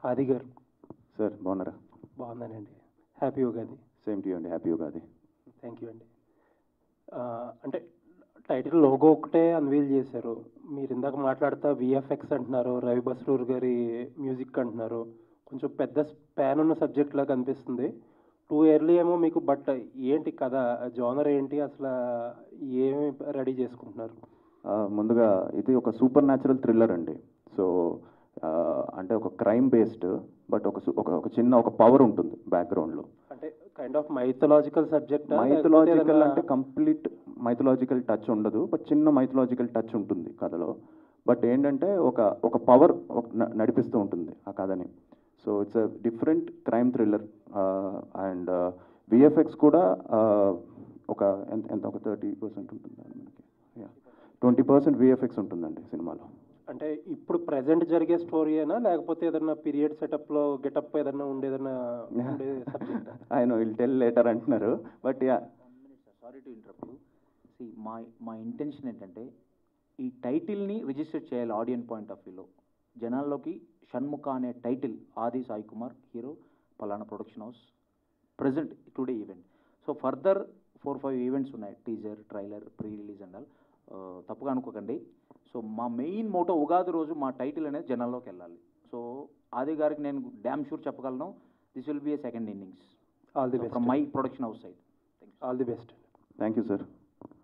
ఆది గారు సార్ బాగున్నారా బాగున్నానండి హ్యాపీ ఉగాది సేమ్ టీ అండి హ్యాపీ ఉగాది థ్యాంక్ యూ అండి ఆ, అంటే టైటిల్ లోగో ఒకటే అన్వీల్ చేశారు మీరు ఇందాక మాట్లాడుతా విఎఫ్ఎక్స్ అంటున్నారు రవి బస్రూర్ గారి మ్యూజిక్ అంటున్నారు కొంచెం పెద్ద స్పాన్ ఉన్న సబ్జెక్ట్ లాగా అనిపిస్తుంది టూ ఇయర్లీ ఏమో మీకు బట్ ఏంటి కథ జోనర్ ఏంటి అసలు ఏమి రెడీ చేసుకుంటున్నారు ఆ, ముందుగా ఇది ఒక సూపర్ న్యాచురల్ థ్రిల్లర్ అండి సో ఆ, అంటే ఒక క్రైమ్ బేస్డ్ బట్ ఒక సు- ఒక ఒక చిన్న ఒక పవర్ ఉంటుంది బ్యాక్గ్రౌండ్లో అంటే kind of mythological subject mythological అంటే కంప్లీట్ మైథలాజికల్ టచ్ ఉండదు బట్ చిన్న మైథలాజికల్ టచ్ ఉంటుంది కథలో బట్ ఏంటంటే ఒక ఒక పవర్ నడిపిస్తూ ఉంటుంది ఆ కథని so it's a different crime thriller and VFX కూడా uh, ఒక ఎంత ఎంత ఒక థర్టీ పర్సెంట్ ఉంటుంది మనకి ట్వంటీ పర్సెంట్ విఎఫ్ఎక్స్ ఉంటుందండి సినిమాలో అంటే ఇప్పుడు ప్రెసెంట్ జరిగే స్టోరీయేనా లేకపోతే ఏదన్నా పీరియడ్ సెటప్ లో గెటప్ ఏదన్నా ఉండేదన్నా ఉండే సబ్జెక్ట్ ఆయన విల్ టెల్ లేటర్ అంటున్నారు but ya sorry to interrupt you see మా మా ఇంటెన్షన్ ఏంటంటే ఈ టైటిల్ని రిజిస్టర్ చేయాలి ఆడియన్ పాయింట్ ఆఫ్ వ్యూలో జనాల్లోకి షణ్ముఖ అనే టైటిల్ ఆది సాయి కుమార్ హీరో పలానా production house present today event so further four five events ఉన్నాయి teaser trailer pre release and all తప్పుగా అనుకోకండి సో మా మెయిన్ మోటో ఉగాది రోజు మా టైటిల్ అనేది జనాల్లోకి వెళ్ళాలి సో ఆది గారికి నేను డ్యామ్ షూర్ చెప్పగలను this will be a second innings all the best from my production house side all the best thank you sir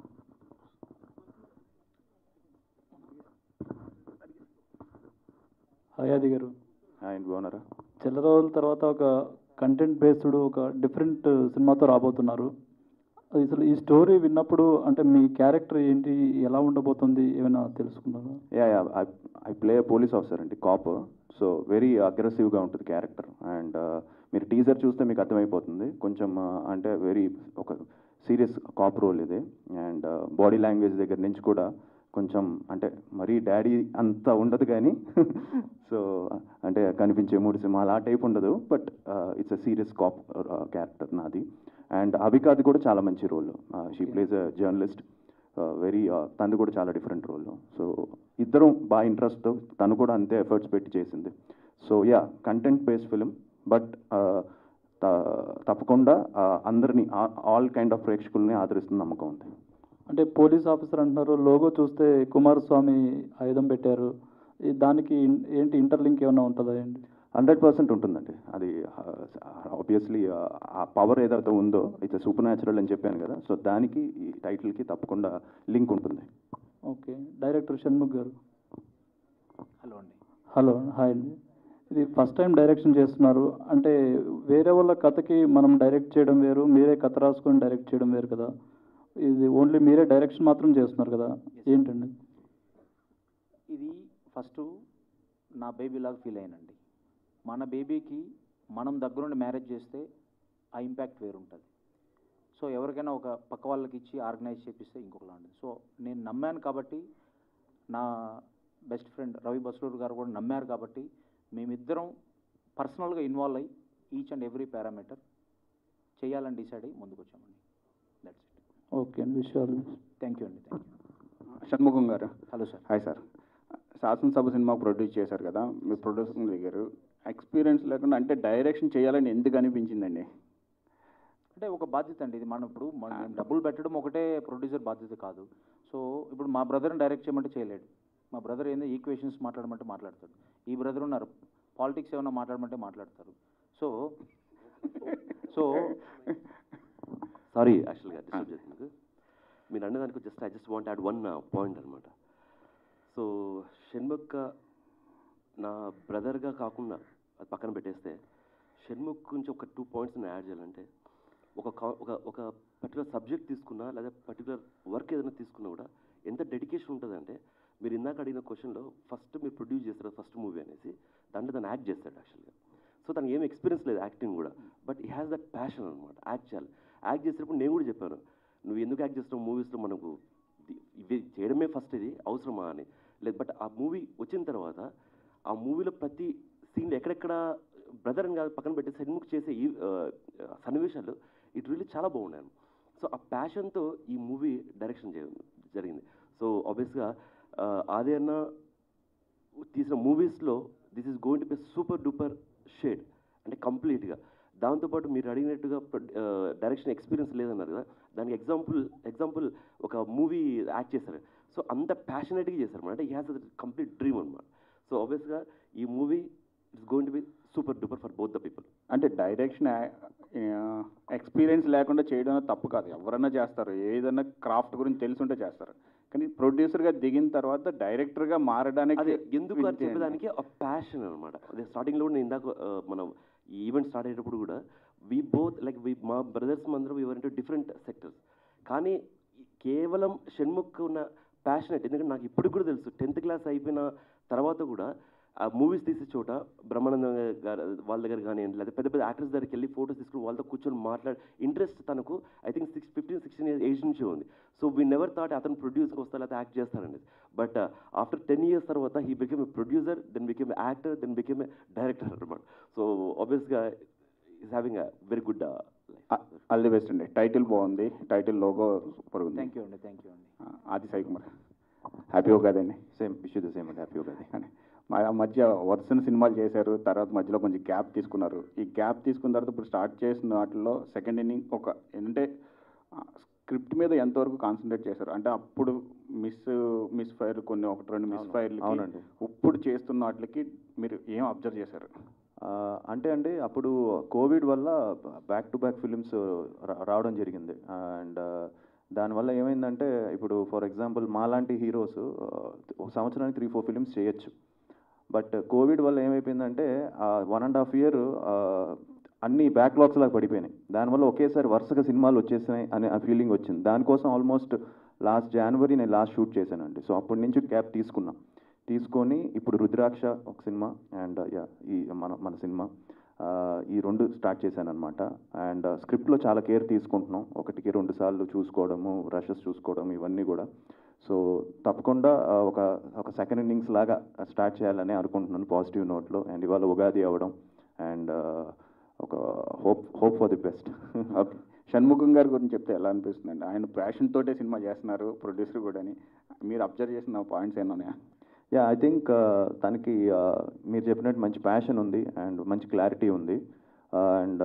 హయాది గారు ఆయన బాగున్నారా చాలా రోజుల తర్వాత ఒక కంటెంట్ బేస్డ్ ఒక డిఫరెంట్ సినిమాతో రాబోతున్నారు అది అసలు ఈ స్టోరీ విన్నప్పుడు అంటే మీ క్యారెక్టర్ ఏంటి ఎలా ఉండబోతుంది ఏమైనా తెలుసుకున్నారా ya ya I play police officer అండి కాప్ సో వెరీ అగ్రెసివ్గా ఉంటుంది క్యారెక్టర్ అండ్ మీరు టీజర్ చూస్తే మీకు అర్థమైపోతుంది కొంచెం uh, అంటే వెరీ ఒక సీరియస్ కాప్ రోల్ ఇది అండ్ బాడీ లాంగ్వేజ్ దగ్గర నుంచి కూడా కొంచెం అంటే మరీ డాడీ అంత ఉండదు కానీ సో అంటే కనిపించే మూడు సినిమాలు ఆ టైప్ ఉండదు but it's a serious cop character నాది అండ్ అభికాది కూడా చాలా మంచి role she plays a journalist very తను కూడా చాలా డిఫరెంట్ రోల్ సో ఇద్దరం బాగా ఇంట్రెస్ట్తో తను కూడా అంతే ఎఫర్ట్స్ పెట్టి చేసింది so ya content based film but తప్పకుండా uh, అందరినీ ఆల్ కైండ్ ఆఫ్ ప్రేక్షకుల్ని ఆదరిస్తున్న నమ్మకం ఉంది అంటే పోలీస్ ఆఫీసర్ అంటున్నారు లోగో చూస్తే కుమారస్వామి ఆయుధం పెట్టారు ఈ దానికి ఇన్- ఏంటి ఇంటర్లింక్ ఏమైనా ఉంటుందా అండి హండ్రెడ్ పర్సెంట్ ఉంటుందండి అది ఆబ్వియస్లీ ఆ పవర్ ఏదైతే ఉందో ఇట్స్ సూపర్ న్యాచురల్ అని చెప్పాను కదా సో దానికి ఈ టైటిల్కి తప్పకుండా లింక్ ఉంటుంది ఓకే డైరెక్టర్ షణ్ముఖ్ గారు హలో అండి హలో హాయ్ అండి ఇది ఫస్ట్ టైం డైరెక్షన్ చేస్తున్నారు అంటే వేరే వాళ్ళ కథకి మనం డైరెక్ట్ చేయడం వేరు మీరే కథ రాసుకొని డైరెక్ట్ చేయడం వేరు కదా ఇది ఓన్లీ మీరే డైరెక్షన్ మాత్రం చేస్తున్నారు కదా ఏంటండి ఇది ఫస్ట్ నా బేబీ లాగా ఫీల్ అయ్యానండి మన బేబీకి మనం దగ్గరుండి మ్యారేజ్ చేస్తే ఆ ఇంపాక్ట్ వేరుంటుంది సో ఎవరికైనా ఒక పక్క వాళ్ళకి ఇచ్చి ఆర్గనైజ్ చేపిస్తే ఇంకొకలా ఉంటుంది సో నేను నమ్మాను కాబట్టి నా బెస్ట్ ఫ్రెండ్ రవి బస్లూర్ గారు కూడా నమ్మారు కాబట్టి మేమిద్దరం పర్సనల్గా ఇన్వాల్వ్ అయ్యి ఈచ్ అండ్ ఎవ్రీ పారామీటర్ చేయాలని డిసైడ్ అయ్యి ముందుకు వచ్చామండి దట్స్ ఇట్ ఓకే అండి విషయాలు థ్యాంక్ యూ అండి థ్యాంక్ యూ షణ్ముఖం గారు హలో సార్ హాయ్ సార్ శాసనసభ సినిమా ప్రొడ్యూస్ చేశారు కదా మీ ప్రొడ్యూసర్ దగ్గర ఎక్స్పీరియన్స్ లేకుండా అంటే డైరెక్షన్ చేయాలని ఎందుకు అనిపించిందండి అంటే ఒక బాధ్యత అండి ఇది మనం ఇప్పుడు మనం డబ్బులు పెట్టడం ఒకటే ప్రొడ్యూసర్ బాధ్యత కాదు సో ఇప్పుడు మా బ్రదర్ని డైరెక్ట్ చేయమంటే చేయలేడు మా బ్రదర్ ఏందో ఈక్వేషన్స్ మాట్లాడమంటే మాట్లాడతాడు ఈ బ్రదర్ ఉన్నారు పాలిటిక్స్ ఏమైనా మాట్లాడమంటే మాట్లాడతారు సో సో సారీ యాక్చువల్గా డిస్టర్బ్ చేసినందుకు మీరు అన్నదానికి just I just want add one point అనమాట సో షణ్ముఖ్ నా బ్రదర్గా కాకుండా అది పక్కన పెట్టేస్తే షణ్ముఖ్ గురించి ఒక టూ పాయింట్స్ నేను యాడ్ చేయాలంటే ఒక కా- ఒక ఒక పర్టికులర్ సబ్జెక్ట్ తీసుకున్నా లేదా పర్టికులర్ వర్క్ ఏదైనా తీసుకున్నా కూడా ఎంత డెడికేషన్ ఉంటుందంటే మీరు ఇందాక అడిగిన క్వశ్చన్లో ఫస్ట్ మీరు ప్రొడ్యూస్ చేస్తారు ఫస్ట్ మూవీ అనేసి దాంట్లో దాన్ని యాక్ట్ చేస్తాడు యాక్చువల్గా సో తనకి ఏం ఎక్స్పీరియన్స్ లేదు యాక్టింగ్ కూడా but he has that passion అనమాట యాక్ట్ చేయాలి యాక్ట్ చేసేటప్పుడు నేను కూడా చెప్పాను నువ్వు ఎందుకు యాక్ట్ చేస్తున్నావు మూవీస్లో మనకు ఇది- ఇవి చేయడమే ఫస్ట్ ఇది అవసరమా అని లేదు బట్ ఆ మూవీ వచ్చిన తర్వాత ఆ మూవీలో ప్రతి సీన్లో ఎక్కడెక్కడ బ్రదర్ అని కాదు పక్కన పెట్టి సన్ముఖ్ చేసే ఈ ఆ, సన్నివేశాలు ఇట్ రియల్లీ చాలా బాగున్నాయి సో ఆ ప్యాషన్తో ఈ మూవీ డైరెక్షన్ చే జరిగింది సో ఆబ్వియస్గా ఆది అన్న తీసిన మూవీస్లో this is going to be super duper shade అంటే కంప్లీట్గా దాంతోపాటు మీరు అడిగినట్టుగా డైరెక్షన్ ఎక్స్పీరియన్స్ లేదన్నారు కదా దానికి ఎగ్జాంపుల్ ఎగ్జాంపుల్ ఒక మూవీ యాక్ట్ చేశారు సో అంత ప్యాషనెట్గా చేశారు అనమాట అంటే ఈ హ్యాస్ కంప్లీట్ డ్రీమ్ అనమాట సో ఆబ్వియస్గా ఈ movie it's going to be super duper for both the people అంటే డైరెక్షన్ ఎక్స్పీరియన్స్ లేకుండా చేయడం అనేది తప్పు కాదు ఎవరైనా చేస్తారు ఏదైనా క్రాఫ్ట్ గురించి తెలిసి ఉంటే చేస్తారు కానీ ప్రొడ్యూసర్గా దిగిన తర్వాత డైరెక్టర్గా మారడానికి అదే ఎందుకు అని విద్య అండి. చెప్పేదానికి ఆ ప్యాషన్ అనమాట అదే స్టార్టింగ్లో కూడా నేను ఇందాక ఆ, మనం ఈ ఈవెంట్ స్టార్ట్ అయ్యేటప్పుడు కూడా వీ బోత్ లైక్ వి మా బ్రదర్స్ అందరం ఎవర్ ఇంటూ డిఫరెంట్ సెక్టర్స్ కానీ కేవలం షణ్ముఖ్ ఉన్న ప్యాషనెట్ ఎందుకంటే నాకు ఇప్పుడు కూడా తెలుసు టెన్త్ క్లాస్ అయిపోయిన తర్వాత కూడా ఆ మూవీస్ తీసే చోట బ్రహ్మానందం గారు వాళ్ళ దగ్గర కానివ్వండి లేదా పెద్ద పెద్ద యాక్టర్స్ దగ్గరికి వెళ్ళి ఫోటోస్ తీసుకుని వాళ్ళతో కూర్చొని మాట్లాడి ఇంట్రెస్ట్ తనకు I think six fifteen sixteen years age నుంచి ఉంది సో వీ నెవర్ థాట్ అతను ప్రొడ్యూస్కి వస్తా లేకపోతే యాక్ట్ చేస్తానండి బట్ ఆఫ్టర్ టెన్ ఇయర్స్ తర్వాత he became a producer then became actor then became a director అనమాట సో ఆబ్వియస్గా is having a very good all the best అండి టైటిల్ బాగుంది టైటిల్ లోగో సూపర్ ఉంది థ్యాంక్ యూ అండి thank you అండి ఆ, Aadi Sai Kumar happy కదండి సేమ్ విష్ ద సేమ్ అండి హ్యాపీ ఉగాది అని మా మధ్య వరుసన సినిమాలు చేశారు తర్వాత మధ్యలో కొంచెం గ్యాప్ తీసుకున్నారు ఈ గ్యాప్ తీసుకున్న తర్వాత ఇప్పుడు స్టార్ట్ చేసిన వాటిలో సెకండ్ ఇన్నింగ్ ఒక ఏంటంటే స్క్రిప్ట్ మీద ఎంతవరకు కాన్సన్ట్రేట్ చేశారు అంటే అప్పుడు మిస్ మిస్ ఫైర్ కొన్ని ఒకటి రెండు మిస్ ఫైర్లు అవునండి. ఇప్పుడు చేస్తున్న వాటికి మీరు ఏం అబ్జర్వ్ చేశారు ఆ, అంటే అండి అప్పుడు కోవిడ్ వల్ల బ్యాక్ టు బ్యాక్ ఫిలిమ్స్ రావడం జరిగింది అండ్ దానివల్ల ఏమైందంటే ఇప్పుడు ఫర్ ఎగ్జాంపుల్ మాలాంటి హీరోస్ ఒక సంవత్సరానికి త్రీ ఫోర్ ఫిలిమ్స్ చేయొచ్చు బట్ కోవిడ్ వల్ల ఏమైపోయిందంటే వన్ అండ్ హాఫ్ ఇయర్ అన్ని బ్యాక్లాగ్స్ లాగా పడిపోయినాయి దానివల్ల ఒకేసారి వరుసగా సినిమాలు వచ్చేసినాయి అనే ఆ ఫీలింగ్ వచ్చింది దానికోసం ఆల్మోస్ట్ లాస్ట్ జనవరి నేను లాస్ట్ షూట్ చేశానండి సో అప్పటి నుంచి క్యాప్ తీసుకున్నా తీసుకొని ఇప్పుడు రుద్రాక్ష ఒక సినిమా అండ్ యా ఈ మన మన సినిమా ఆ, ఈ రెండు స్టార్ట్ చేశాను అనమాట అండ్ స్క్రిప్ట్లో చాలా కేర్ తీసుకుంటున్నాం ఒకటికి రెండు సార్లు చూసుకోవడము రషెస్ చూసుకోవడం ఇవన్నీ కూడా సో తప్పకుండా ఆ, ఒక ఒక సెకండ్ ఇన్నింగ్స్ లాగా స్టార్ట్ చేయాలని అనుకుంటున్నాను పాజిటివ్ నోట్లో అండ్ ఇవాళ ఉగాది అవ్వడం అండ్ ఒక hope hope for the best okay Shanmukham గారి గురించి చెప్తే ఎలా అనిపిస్తుందండి ఆయన ప్యాషన్ తోటే సినిమా చేస్తున్నారు ప్రొడ్యూసర్ కూడా అని మీరు అబ్జర్వ్ చేసిన పాయింట్స్ ఏమైనా ఉన్నాయా యా ఐ థింక్ తనకి uh, మీరు చెప్పినట్టు మంచి ప్యాషన్ ఉంది అండ్ మంచి క్లారిటీ ఉంది అండ్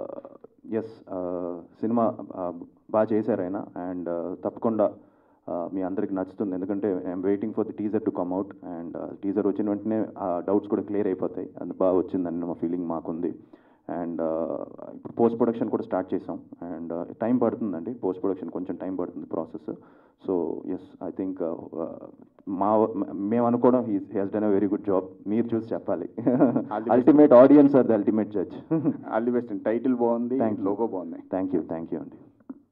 ఎస్ సినిమా బాగా చేశారు ఆయన అండ్ తప్పకుండా uh, మీ అందరికి నచ్చుతుంది ఎందుకంటే I'm waiting for the teaser to come out and teaser వచ్చిన వెంటనే ఆ డౌట్స్ కూడా క్లియర్ అయిపోతాయి అది బాగా వచ్చిందని మా ఫీలింగ్ మాకుంది అండ్ ఇప్పుడు పోస్ట్ ప్రొడక్షన్ కూడా స్టార్ట్ చేసాం అండ్ టైం పడుతుందండి పోస్ట్ ప్రొడక్షన్ కొంచెం టైం పడుతుంది process so yes I think మా మేము అనుకోవడం he has done a very good job మీరు చూసి చెప్పాలి All the best. Ultimate audience are the ultimate judge all the best అండి టైటిల్ బాగుంది Thank you. లోగో బాగుంది థ్యాంక్ యూ థ్యాంక్ యూ అండి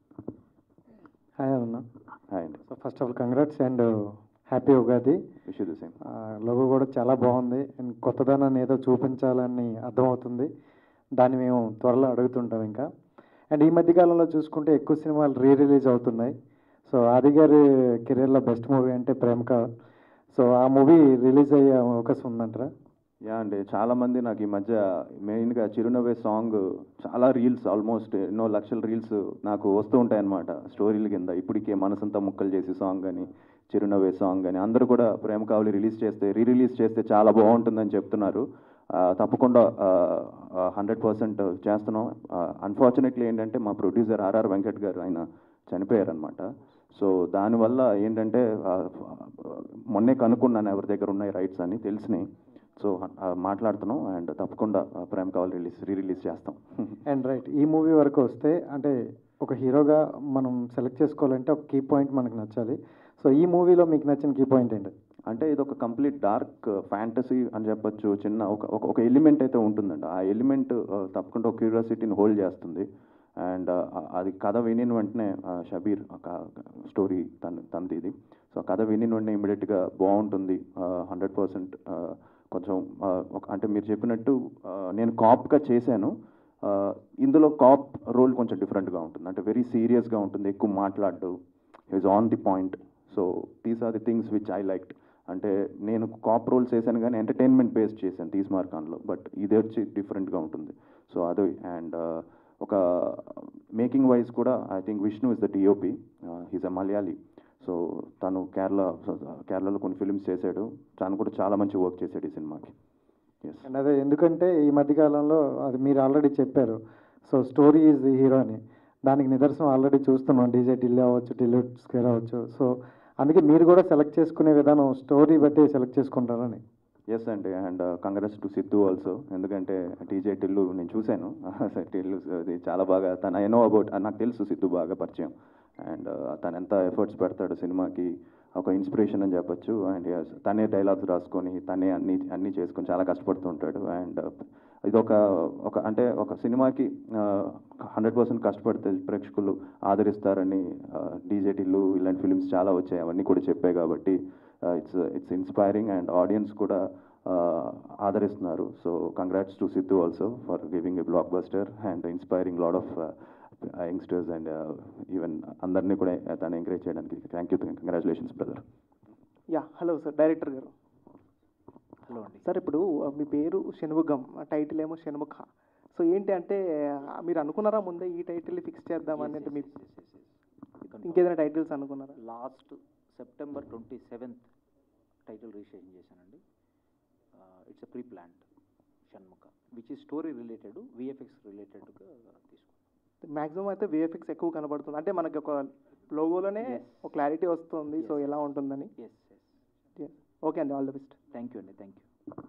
హాయ్ అన్న హాయ్ అండి so first of all congrats and happy Ugadi wish the same logo కూడా చాలా బాగుంది and కొత్తదనాన్ని ఏదో చూపించాలని అర్థమవుతుంది దాన్ని మేము త్వరలో అడుగుతుంటాం ఇంకా అండ్ ఈ మధ్య కాలంలో చూసుకుంటే ఎక్కువ సినిమాలు రీ రిలీజ్ అవుతున్నాయి సో ఆది గారి కెరీర్లో బెస్ట్ మూవీ అంటే ప్రేమక సో ఆ మూవీ రిలీజ్ అయ్యే అవకాశం ఉందంటారా యా అండి చాలా మంది నాకు ఈ మధ్య మెయిన్గా చిరునవ్వే సాంగ్ చాలా రీల్స్ ఆల్మోస్ట్ ఎన్నో లక్షల రీల్స్ నాకు వస్తూ ఉంటాయన్నమాట స్టోరీల కింద ఇప్పటికే మనసంతా ముక్కలు చేసి సాంగ్ అని చిరునవ్వే సాంగ్ అని అందరూ కూడా ప్రేమ కావలి రిలీజ్ చేస్తే రీ రిలీజ్ చేస్తే చాలా బాగుంటుందని చెప్తున్నారు ఆ, తప్పకుండా హండ్రెడ్ పర్సెంట్ చేస్తున్నాం అన్ఫార్చునేట్లీ ఏంటంటే మా ప్రొడ్యూసర్ ఆర్ఆర్ వెంకట్ గారు ఆయన చనిపోయారనమాట సో దానివల్ల ఏంటంటే ఆ, మొన్నే కనుక్కున్నాను ఎవరి దగ్గర ఉన్నాయి రైట్స్ అని తెలిసినాయి సో ఆ, మాట్లాడుతున్నాం అండ్ తప్పకుండా ఆ, ప్రేమ కావాలి రిలీజ్ రీ రిలీజ్ చేస్తాం అండ్ రైట్ ఈ మూవీ వరకు వస్తే అంటే ఒక హీరోగా మనం సెలెక్ట్ చేసుకోవాలంటే ఒక కీ పాయింట్ మనకు నచ్చాలి సో ఈ మూవీలో మీకు నచ్చిన కీ పాయింట్ ఏంటి అంటే ఇది ఒక కంప్లీట్ డార్క్ ఫ్యాంటసీ అని చెప్పొచ్చు చిన్న ఒక ఒక- ఒక ఎలిమెంట్ అయితే ఉంటుందండి ఆ ఎలిమెంట్ తప్పకుండా ఒక క్యూరియాసిటీని హోల్డ్ చేస్తుంది అండ్ అది కథ వినిన వెంటనే ఆ, షబీర్ ఒక స్టోరీ తన తనది ఇది సో కథ వినిన వెంటనే ఇమీడియట్గా బాగుంటుంది హండ్రెడ్ పర్సెంట్ కొంచెం ఆ, ఒక అంటే మీరు చెప్పినట్టు ఆ, నేను కాప్గా చేశాను ఆ, ఇందులో కాప్ రోల్ కొంచెం డిఫరెంట్గా ఉంటుంది అంటే వెరీ సీరియస్గా ఉంటుంది ఎక్కువ మాట్లాడు is on the point so these are the things which I liked అంటే నేను కాప్ రోల్స్ చేశాను కానీ ఎంటర్టైన్మెంట్ బేస్డ్ చేశాను తీస్ మార్కాన్లో బట్ ఇది వచ్చి డిఫరెంట్గా ఉంటుంది సో అది అండ్ ఒక మేకింగ్ వైజ్ కూడా I think Vishnu is the DOP he's a Malayali so తను కేరళ కేరళలో కొన్ని ఫిల్మ్స్ చేశాడు తను కూడా చాలా మంచి వర్క్ చేశాడు ఈ సినిమాకి ఎస్ అండ్ అదే ఎందుకంటే ఈ మధ్యకాలంలో అది మీరు ఆల్రెడీ చెప్పారు so story is the hero అని దానికి నిదర్శనం ఆల్రెడీ చూస్తున్నాం డీజే ఢిల్లీ అవ్వచ్చు ఢిల్లీ స్క్వేర్ అవ్వచ్చు సో అందుకే మీరు కూడా సెలెక్ట్ చేసుకునే విధానం స్టోరీ బట్టి సెలెక్ట్ చేసుకుంటారని ఎస్ అండి and congrats to Siddhu also ఎందుకంటే టీజే టిల్లు నేను చూశాను టిల్లు అది చాలా బాగా తను ఐ నో అబౌట్ నాకు తెలుసు సిద్ధు బాగా పరిచయం అండ్ తను ఎంత ఎఫర్ట్స్ పెడతాడు సినిమాకి ఒక ఇన్స్పిరేషన్ అని చెప్పొచ్చు అండ్ తనే డైలాగ్స్ రాసుకొని తనే అన్ని అన్నీ చేసుకొని చాలా కష్టపడుతూ ఉంటాడు అండ్ ఇది ఒక ఒక అంటే ఒక సినిమాకి హండ్రెడ్ పర్సెంట్ కష్టపడితే ప్రేక్షకులు ఆదరిస్తారని డీజే టిల్లు ఇలాంటి ఫిలిమ్స్ చాలా వచ్చాయి అవన్నీ కూడా చెప్పాయి కాబట్టి it's it's inspiring and audience కూడా uh, ఆదరిస్తున్నారు so congrats to Siddhu also for giving a blockbuster and inspiring lot of youngsters and even అందరినీ కూడా తను ఎంకరేజ్ చేయడానికి thank you congratulations brother ya hello sir director గారు hello అండి sir ఇప్పుడు ఆ, మీ పేరు షణ్ముఖం ఆ టైటిల్ ఏమో షణ్ముఖ సో ఏంటి అంటే ఆ, మీరు అనుకున్నారా ముందే ఈ టైటిల్ ఫిక్స్ చేద్దామని అంటే మీ ఇంకేదైనా టైటిల్స్ అనుకున్నారా last September twenty seventh title registration చేశానండి it's a pre plant Shanmukha which ఈ స్టోరీ రిలేటెడ్ విఎఫ్ఎక్స్ రిలేటెడ్గా తీసుకున్నాను మాక్సిమం అయితే విఎఫ్ఎక్స్ ఎక్కువ కనబడుతుంది అంటే మనకి ఒక లోగోలోనే Yes. ఒక క్లారిటీ వస్తుంది సో Yes. ఎలా ఉంటుందని ఎస్ ఎస్ ఓకే అండి all the best thank you అండి థ్యాంక్ యూ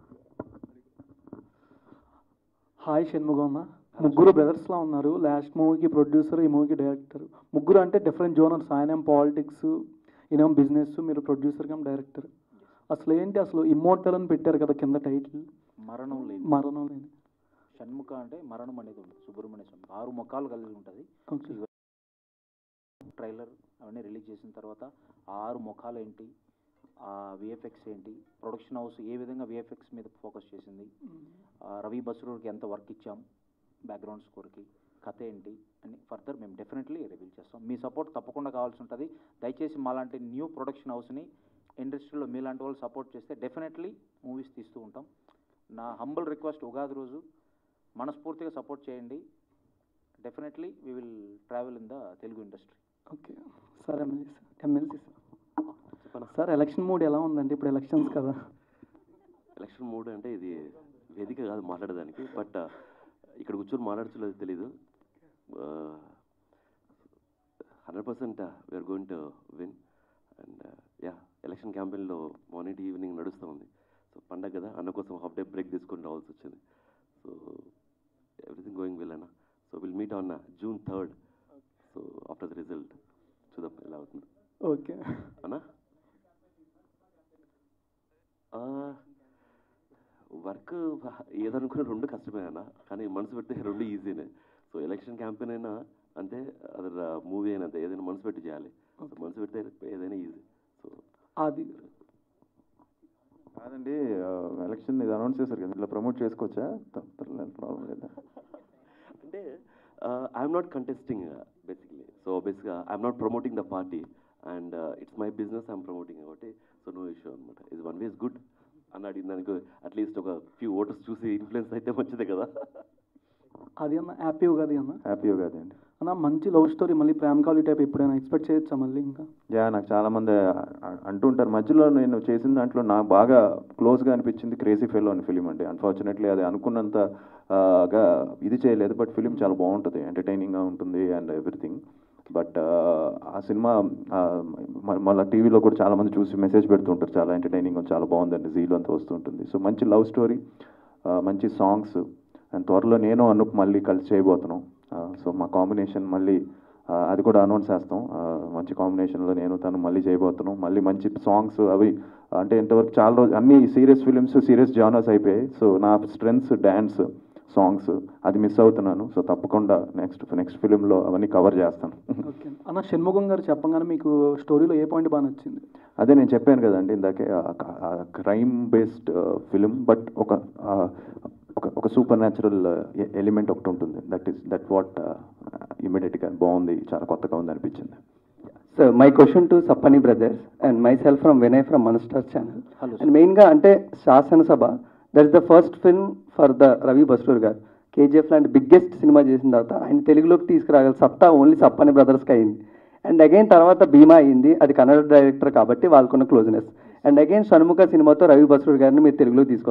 హాయ్ షణ్ముగమ్మ ముగ్గురు బ్రదర్స్లా ఉన్నారు లాస్ట్ మూవీకి ప్రొడ్యూసర్ ఈ మూవీకి డైరెక్టర్ ముగ్గురు అంటే డిఫరెంట్ జోనర్స్ ఆయన పాలిటిక్స్ ఈయన బిజినెస్ మీరు ప్రొడ్యూసర్ కమ్ డైరెక్టర్ అసలు ఏంటి అసలు ఇమ్మోర్టల్ అని పెట్టారు కదా కింద టైటిల్ మరణం లేదు మరణం లేని షణ్ముఖ అంటే మరణం అనేది ఉంటుంది సుబ్రహ్మణ్య స్వామి ఆరు ముఖాలు కలిగి ఉంటుంది ఓకే ట్రైలర్ అవన్నీ రిలీజ్ చేసిన తర్వాత ఆ ఆరు ముఖాలు ఏంటి ఆ విఎఫ్ఎక్స్ ఏంటి ప్రొడక్షన్ హౌస్ ఏ విధంగా విఎఫ్ఎక్స్ మీద ఫోకస్ చేసింది ఆ రవి బస్రూర్కి ఎంత వర్క్ ఇచ్చాం బ్యాక్గ్రౌండ్ స్కోర్కి కథ ఏంటి అని ఫర్దర్ మేము డెఫినెట్లీ రివీల్ చేస్తాం మీ సపోర్ట్ తప్పకుండా కావాల్సి ఉంటుంది దయచేసి మాలాంటి న్యూ ప్రొడక్షన్ హౌస్ని ఇండస్ట్రీలో మీలాంటి వాళ్ళు సపోర్ట్ చేస్తే డెఫినెట్లీ మూవీస్ తీస్తూ ఉంటాం నా హంబల్ రిక్వెస్ట్ ఉగాది రోజు మనస్ఫూర్తిగా సపోర్ట్ చేయండి definitely we will travel in the Telugu industry okay sir MLA sir MLC sir చెప్పనా సార్ ఎలక్షన్ మూడ్ ఎలా ఉందండి ఇప్పుడు ఎలక్షన్స్ కదా ఎలక్షన్ మూడ్ అంటే ఇది వేదిక కాదు మాట్లాడడానికి బట్ ఇక్కడ కూర్చొని మాట్లాడచ్చలేదు తెలీదు hundred percent we're going to win and ya election క్యాంపెయిన్లో మార్నింగ్ ఈవినింగ్ నడుస్తూ ఉంది సో పండగ కదా అన్న కోసం హాఫ్ డే బ్రేక్ తీసుకొని రావాల్సి వచ్చింది సో ఎవ్రీథింగ్ గోయింగ్ వెల్ అన్న so will meet on June third so after the result చూద్దాం ఎలా అవుతుంది ఓకే అన్నా వర్క్ ఏదనుకున్న రెండు కష్టమే అన్న కానీ మనసు పెడితే రెండు ఈజీనే సో ఎలక్షన్ క్యాంపెయిన్ అయినా అంతే అది మూవీ అయినా అంతే ఏదైనా మనసు పెట్టి చేయాలి సో మనసు పెడితే ఏదైనా ఈజీ సో అది కాదండి ఎలక్షన్ ఇది అనౌన్స్ చేశారు కదా ఇట్లా ప్రమోట్ చేసుకోవచ్చా ప్రాబ్లం లేదా అంటే I'm not contesting basically so బేసిక్గా I'm not promoting the party and it's my business I'm promoting కాబట్టి సో నో ఇష్యూ అనమాట ఇది వన్ వేస్ గుడ్ అని అడిగిన దానికి అట్లీస్ట్ ఒక ఫ్యూ ఓటర్స్ చూసి ఇన్ఫ్లుయెన్స్ అయితే మంచిదే కదా అది అన్న హ్యాపీ ఉగాది అన్న హ్యాపీ కాదు అండి అన్న మంచి లవ్ స్టోరీ మళ్ళీ ప్రేమ కావాలి టైప్ ఎప్పుడైనా ఎక్స్పెక్ట్ చేయొచ్చా మళ్ళీ ఇంకా యా నాకు చాలా మంది అ- అంటుంటారు మధ్యలో నేను చేసిన దాంట్లో నాకు బాగా క్లోజ్గా అనిపించింది క్రేజీ ఫెలో అని ఫిలిం అండి అన్ఫార్చునేట్లీ అది అనుకున్నంత ఆ, గా ఇది చేయలేదు బట్ ఫిలిం చాలా బాగుంటుంది ఎంటర్టైనింగ్గా ఉంటుంది అండ్ ఎవ్రీథింగ్ బట్ ఆ సినిమా ఆ, మ- మళ్ళీ టీవీలో కూడా చాలా మంది చూసి మెసేజ్ పెడుతుంటారు చాలా ఎంటర్టైనింగ్ చాలా బాగుందండి జీలో అంతా వస్తుంటుంది సో మంచి లవ్ స్టోరీ మంచి సాంగ్స్ అండ్ త్వరలో నేను అనూప్ మళ్ళీ కలిసి చేయబోతున్నాం సో మా కాంబినేషన్ మళ్ళీ ఆ, అది కూడా అనౌన్స్ చేస్తాం ఆ, మంచి కాంబినేషన్లో నేను తను మళ్ళీ చేయబోతున్నాం మళ్ళీ మంచి సాంగ్స్ అవి అంటే ఇంతవరకు చాలా రోజు అన్ని సీరియస్ ఫిలిమ్స్ సీరియస్ జానర్స్ అయిపోయాయి సో నా స్ట్రెంగ్స్ డ్యాన్స్ సాంగ్స్ అది మిస్ అవుతున్నాను సో తప్పకుండా నెక్స్ట్ నెక్స్ట్ ఫిలింలో అవన్నీ కవర్ చేస్తాను ఓకే అన్న షణ్ముఖం గారు చెప్పగానే మీకు స్టోరీలో ఏ పాయింట్ బాగా నచ్చింది అదే నేను చెప్పాను కదండి ఇందాకే క్రైమ్ బేస్డ్ ఫిలిం బట్ ఒక ఆ, ఒక ఒక సూపర్ న్యాచురల్ ఎలిమెంట్ ఒకటి ఉంటుంది దట్ ఈస్ దట్ వాట్ ఇమీడియట్గా బాగుంది చాలా కొత్తగా ఉంది అనిపించింది సో మై క్వశ్చన్ టు సప్పని brothers and myself from Vinay from మనస్టార్ ఛానల్ Hello, అండ్ మెయిన్గా అంటే శాసనసభ that is the first film for the Ravi Basrur garu KGF లాంటి బిగ్గెస్ట్ సినిమా చేసిన తర్వాత ఆయన తెలుగులోకి తీసుకురాగల సత్తా ఓన్లీ సప్పని బ్రదర్స్కి అయింది అండ్ అగైన్ తర్వాత భీమా అయింది అది కన్నడ డైరెక్టర్ కాబట్టి వాళ్ళకున్న క్లోజ్నెస్ అండ్ అగైన్ షణ్ముఖ సినిమాతో రవి బస్రూర్ గారిని మీరు తెలుగులోకి తీసుకొస్తున్నారు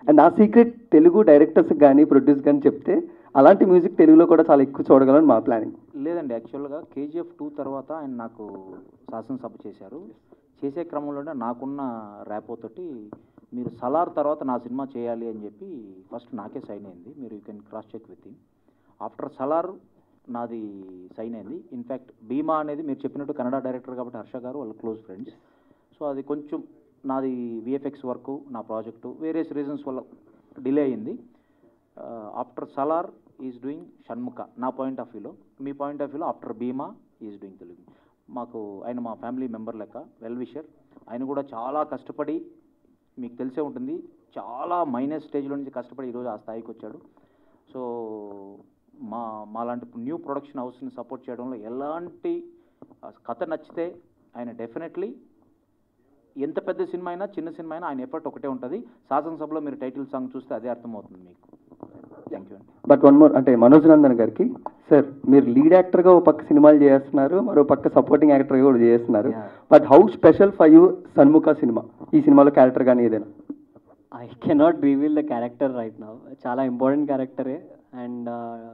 అండ్ ఆ సీక్రెట్ తెలుగు డైరెక్టర్స్ కానీ ప్రొడ్యూస్ కానీ చెప్తే అలాంటి మ్యూజిక్ తెలుగులో కూడా చాలా ఎక్కువ చూడగలని మా ప్లానింగ్ లేదండి యాక్చువల్గా కేజీఎఫ్ టూ తర్వాత ఆయన నాకు శాసనసభ చేశారు చేసే క్రమంలోనే నాకున్న ర్యాపో తోటి మీరు సలార్ తర్వాత నా సినిమా చేయాలి అని చెప్పి ఫస్ట్ నాకే సైన్ అయింది మీరు you can cross check with after Salaar నాది సైన్ అయింది ఇన్ఫ్యాక్ట్ భీమా అనేది మీరు చెప్పినట్టు కన్నడ డైరెక్టర్ కాబట్టి హర్ష గారు వాళ్ళ క్లోజ్ ఫ్రెండ్స్ సో అది కొంచెం నాది విఎఫ్ఎక్స్ వర్క్ నా ప్రాజెక్టు వేరియస్ రీజన్స్ వల్ల డిలే అయింది after Salaar is doing Shanmukha నా పాయింట్ ఆఫ్ వ్యూలో మీ పాయింట్ ఆఫ్ వ్యూలో after Bhimaa is doing Telugu మాకు ఆయన మా ఫ్యామిలీ మెంబర్ లెక్క వెల్ విషర్ ఆయన కూడా చాలా కష్టపడి మీకు తెలిసే ఉంటుంది చాలా మైనస్ స్టేజ్లో నుంచి కష్టపడి ఈరోజు ఆ స్థాయికి వచ్చాడు సో మా మాలాంటి న్యూ ప్రొడక్షన్ హౌస్ని సపోర్ట్ చేయడంలో ఎలాంటి ఆ, కథ నచ్చితే ఆయన డెఫినెట్లీ ఎంత పెద్ద సినిమా అయినా చిన్న సినిమా అయినా ఆయన ఎఫర్ట్ ఒకటే ఉంటుంది శాసనసభలో మీరు టైటిల్ సాంగ్ చూస్తే అదే అర్థమవుతుంది మీకు థ్యాంక్ యూ అండి బట్ వన్ మోర్ అంటే మనోజ్ నందన్ గారికి సార్ మీరు లీడ్ యాక్టర్గా ఒక పక్క సినిమాలు చేస్తున్నారు మరో పక్క సపోర్టింగ్ యాక్టర్గా కూడా చేస్తున్నారు Yeah. But how special for you Shanmukha సినిమా ఈ సినిమాలో క్యారెక్టర్ కానీ ఏదైనా I cannot reveal the character right now చాలా ఇంపార్టెంట్ క్యారెక్టరే అండ్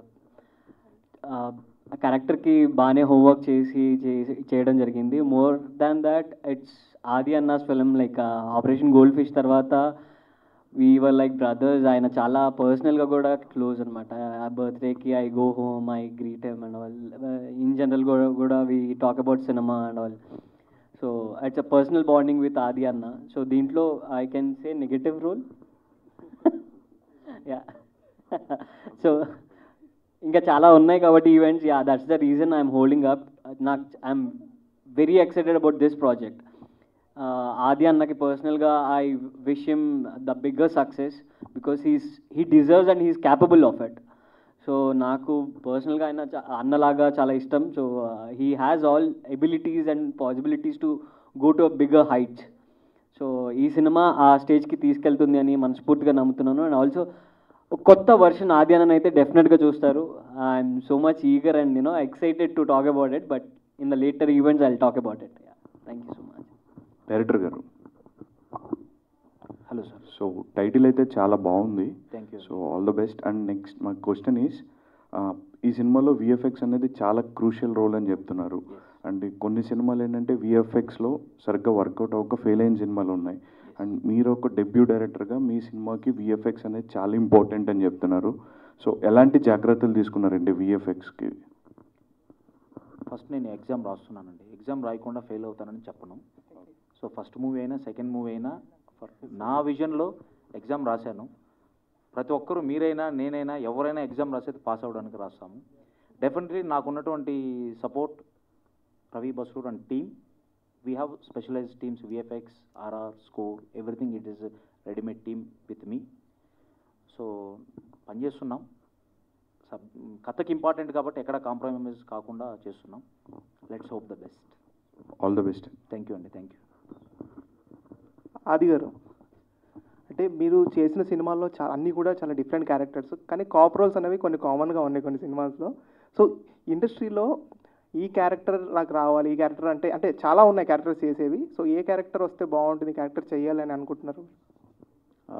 ఆ క్యారెక్టర్కి బాగానే హోంవర్క్ చేసి చేసి- చేయడం జరిగింది more than that it's Adi అన్నాస్ film like operation gold fish తర్వాత వీ వర్ లైక్ బ్రదర్స్ ఆయన చాలా పర్సనల్గా కూడా క్లోజ్ అనమాట ఆ బర్త్డేకి I go home I greet him and all in general కూడా కూడా వీ టాక్ అబౌట్ సినిమా and all so it's a personal bonding with Adi అన్న సో దీంట్లో I can say negative role yeah so ఇంకా చాలా ఉన్నాయి కాబట్టి events yeah that's the reason I'm holding up నాకు I'm very excited about this project Adi అన్నకి పర్సనల్గా I wish him the bigger success because he's he deserves and he's capable of it so నాకు పర్సనల్గా ఆయన చా- అన్నలాగా చాలా ఇష్టం so he has all abilities and possibilities to go to a bigger heights so ఈ సినిమా ఆ స్టేజ్కి తీసుకెళ్తుంది అని మనస్ఫూర్తిగా నమ్ముతున్నాను అండ్ ఆల్సో కొత్త వర్షన్ ఆది అన్న అయితే డెఫినెట్గా చూస్తారు I'm so much eager and you know excited to talk about it but in the later events I talk about it thank you so much director గారు హలో సార్ సో టైటిల్ అయితే చాలా బాగుంది thank you so all the best and next మా question is ఈ సినిమాలో VFX అనేది చాలా crucial role అని చెప్తున్నారు అండ్ కొన్ని సినిమాలు ఏంటంటే విఎఫ్ఎక్స్లో సరిగ్గా వర్కౌట్ అవ్వక ఫెయిల్ అయిన సినిమాలు ఉన్నాయి అండ్ మీరు ఒక డెబ్యూ డైరెక్టర్గా మీ సినిమాకి విఎఫ్ఎక్స్ అనేది చాలా ఇంపార్టెంట్ అని చెప్తున్నారు సో ఎలాంటి జాగ్రత్తలు తీసుకున్నారండి విఎఫ్ఎక్స్కి ఫస్ట్ నేను ఎగ్జామ్ రాస్తున్నానండి ఎగ్జామ్ రాయకుండా ఫెయిల్ అవుతానని చెప్పను సో ఫస్ట్ మూవీ అయినా సెకండ్ మూవీ అయినా ఫర్ నా విజన్లో ఎగ్జామ్ రాశాను ప్రతి ఒక్కరూ మీరైనా నేనైనా ఎవరైనా ఎగ్జామ్ రాసేది పాస్ అవ్వడానికి రాస్తాము డెఫినెట్లీ నాకున్నటువంటి support Ravi Basrur and team we have specialised teams VFX RR score everything it is readymade team with me so పనిచేస్తున్నాం సబ్ కథకి ఇంపార్టెంట్ కాబట్టి ఎక్కడ కాంప్రమైజ్ కాకుండా చేస్తున్నాం let's hope the best all the best thank you అండి థ్యాంక్ యూ ఆది గారు అంటే మీరు చేసిన సినిమాల్లో చాలా అన్నీ కూడా చాలా డిఫరెంట్ క్యారెక్టర్స్ కానీ కాప్ రోల్స్ అనేవి కొన్ని కామన్గా ఉన్నాయి కొన్ని సినిమాస్లో సో ఇండస్ట్రీలో ఈ క్యారెక్టర్ నాకు రావాలి ఈ క్యారెక్టర్ అంటే అంటే చాలా ఉన్నాయి క్యారెక్టర్స్ చేసేవి సో ఏ క్యారెక్టర్ వస్తే బాగుంటుంది క్యారెక్టర్ చేయాలి అని అనుకుంటున్నారు ఆ,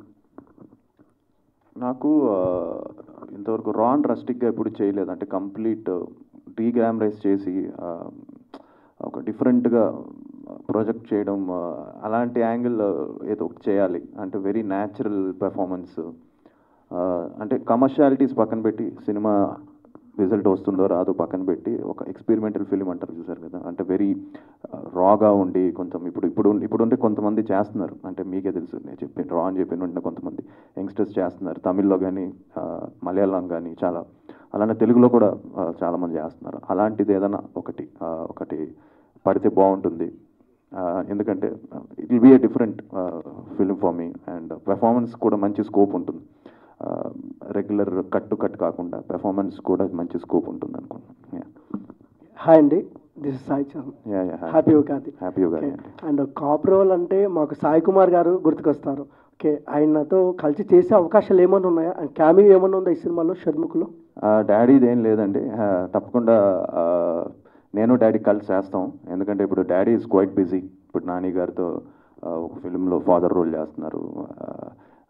నాకు ఆ, ఇంతవరకు రా అండ్ రస్టిక్గా ఎప్పుడు చేయలేదు అంటే కంప్లీట్ డీగ్రామరైజ్ చేసి ఆ, ఒక డిఫరెంట్గా ప్రాజెక్ట్ చేయడం ఆ, అలాంటి యాంగిల్ ఏదో ఒకటి చేయాలి అంటే వెరీ న్యాచురల్ పెర్ఫార్మెన్స్ అంటే కమర్షియాలిటీస్ పక్కన పెట్టి సినిమా రిజల్ట్ వస్తుందో రాదో పక్కన పెట్టి ఒక ఎక్స్పెరిమెంటల్ ఫిలిం అంటారు చూసారు కదా అంటే వెరీ రాగా ఉండి కొంచెం ఇప్పుడు ఇప్పుడు ఇప్పుడు ఉంటే కొంతమంది చేస్తున్నారు అంటే మీకే తెలుసు నేను చెప్పి రా అని చెప్పిన ఉంటే కొంతమంది యంగ్స్టర్స్ చేస్తున్నారు తమిళ్లో కానీ మలయాళం కానీ చాలా అలానే తెలుగులో కూడా ఆ, చాలామంది చేస్తున్నారు అలాంటిది ఏదైనా ఒకటి ఆ, ఒకటి పడితే బాగుంటుంది ఆ, ఎందుకంటే it will be a different film for me and performance కూడా మంచి స్కోప్ ఉంటుంది రెగ్యులర్ కట్ టు కట్ కాకుండా పెర్ఫార్మెన్స్ కూడా మంచి స్కోప్ ఉంటుంది అనుకుంటున్నాను హాయ్ అండి this is Sai Chand yeah yeah happy Ugadi happy Ugadi okay. అండి అండ్ కాప్ రోల్ అంటే మాకు సాయి కుమార్ గారు గుర్తుకొస్తారు ఓకే ఆయనతో కలిసి చేసే అవకాశాలు ఏమైనా ఉన్నాయా అండ్ క్యామియో ఏమైనా ఉందా ఈ సినిమాలో షణ్ముఖలో డాడీది ఏం లేదండి ఆ, తప్పకుండా ఆ, నేను డాడీ కలిసి చేస్తాం ఎందుకంటే ఇప్పుడు డాడీ ఇస్ క్వైట్ బిజీ ఇప్పుడు నాని గారితో ఆ, ఒక ఫిలింలో ఫాదర్ రోల్ చేస్తున్నారు ఆ,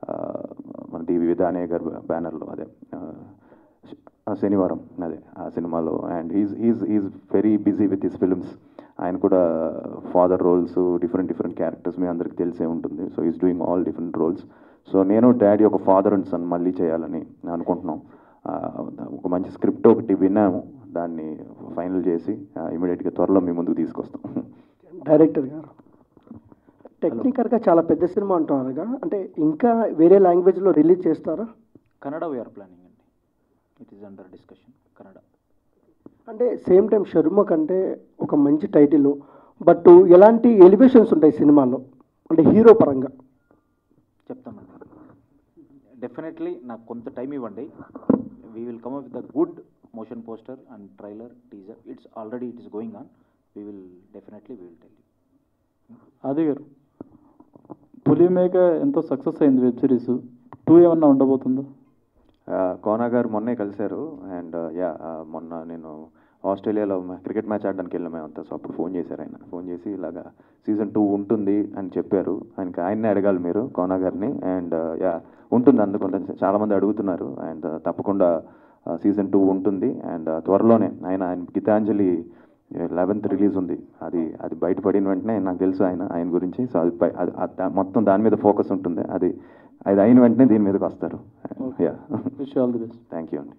ఆ, మన ది విధానే గారి బ్యానర్లో అదే ఆ, ఆ శనివారం అదే ఆ సినిమాలో and is is is very busy with his films ఆయన కూడా father roles different different characters మీ అందరికి తెలిసే ఉంటుంది so is doing all different roles so నేను డాడీ ఒక ఫాదర్ అండ్ సన్ మళ్ళీ చేయాలని అనుకుంటున్నాం ఆ, ఒక మంచి స్క్రిప్ట్ ఒకటి విన్నాము దాన్ని ఫైనల్ చేసి ఇమీడియట్గా త్వరలో మీ ముందుకు తీసుకొస్తాం డైరెక్టర్ గారు టెక్నికల్గా చాలా పెద్ద సినిమా అంటున్నారుగా అంటే ఇంకా వేరే లాంగ్వేజ్లో రిలీజ్ చేస్తారా కన్నడ వీఆర్ ప్లానింగ్ అండి it is under discussion Kannada అంటే సేమ్ టైం షర్మక్ అంటే ఒక మంచి టైటిల్ బట్ ఎలాంటి ఎలివేషన్స్ ఉంటాయి సినిమాలో అంటే హీరో పరంగా చెప్తామండి డెఫినెట్లీ నాకు కొంత టైం ఇవ్వండి we will come up with the good motion poster and trailer teaser it's already it is going on we will definitely we will tell Adi garu పులి మేక ఎంతో సక్సెస్ అయింది వెబ్ సిరీస్ టూ ఏమన్నా ఉండబోతుందా కోనా గారు మొన్నే కలిశారు అండ్ యా మొన్న నేను ఆస్ట్రేలియాలో క్రికెట్ మ్యాచ్ ఆడడానికి వెళ్ళాం మేమంతా సో అప్పుడు ఫోన్ చేశారు ఆయన ఫోన్ చేసి ఇలాగా సీజన్ టూ ఉంటుంది అని చెప్పారు ఆయనకి ఆయన్నే అడగాలి మీరు కోనా గారిని అండ్ యా ఉంటుంది అందుకుంటే చాలామంది అడుగుతున్నారు అండ్ తప్పకుండా సీజన్ టూ ఉంటుంది అండ్ త్వరలోనే ఆయన ఆయన గీతాంజలి లెవెన్త్ రిలీజ్ ఉంది అది అది బయటపడిన వెంటనే నాకు తెలుసు ఆయన ఆయన గురించి సో అది బయ- అది- అది దా- మొత్తం దాని మీద ఫోకస్ ఉంటుంది అది అది అయిన వెంటనే దీని మీదకి వస్తారు yeah wish all the best thank you అండి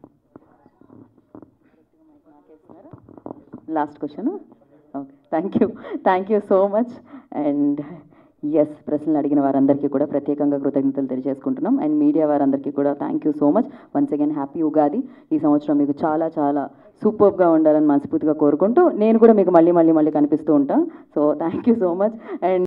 last question okay thank you thank you so much and ఎస్ ప్రశ్నలు అడిగిన వారందరికీ కూడా ప్రత్యేకంగా కృతజ్ఞతలు తెలియజేసుకుంటున్నాం అండ్ మీడియా వారందరికీ కూడా thank you so much once again happy Ugadi ఈ సంవత్సరం మీకు చాలా చాలా సూపర్గా ఉండాలని మనస్ఫూర్తిగా కోరుకుంటూ నేను కూడా మీకు మళ్ళీ మళ్ళీ మళ్ళీ కనిపిస్తూ ఉంటాను so thank you so much and